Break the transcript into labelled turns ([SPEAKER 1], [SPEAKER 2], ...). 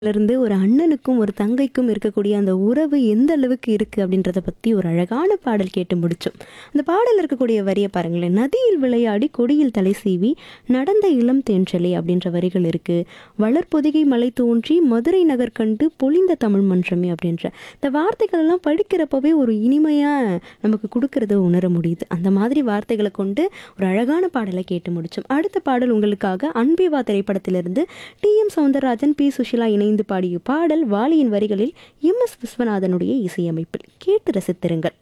[SPEAKER 1] இருந்து ஒரு அண்ணனுக்கும் ஒரு தங்கைக்கும் இருக்கக்கூடிய அந்த உறவு எந்த அளவுக்கு இருக்கு அப்படின்றத பத்தி ஒரு அழகான பாடல் கேட்டு முடிச்சோம் அந்த பாடல் இருக்கக்கூடிய வரியை பாருங்களேன் நதியில் விளையாடி கொடியில் தலை சீவி நடந்த இளம் தேன்றலே அப்படின்ற வரிகள் இருக்கு வளர்பொதிகை மலை தோன்றி மதுரை நகர் கண்டு பொழிந்த தமிழ் மன்றமே அப்படின்ற இந்த வார்த்தைகள் எல்லாம் படிக்கிறப்பவே ஒரு இனிமையா நமக்கு கொடுக்கறத உணர முடியுது அந்த மாதிரி வார்த்தைகளை கொண்டு ஒரு அழகான பாடலை கேட்டு முடிச்சோம் அடுத்த பாடல் உங்களுக்காக அன்பிவா திரைப்படத்திலிருந்து T M Soundararajan P Susheela இணைந்து பாடிய பாடல் வாலியின் வரிகளில் எம் எஸ் விஸ்வநாதனுடைய இசையமைப்பில் கேட்டு ரசித்திருங்கள்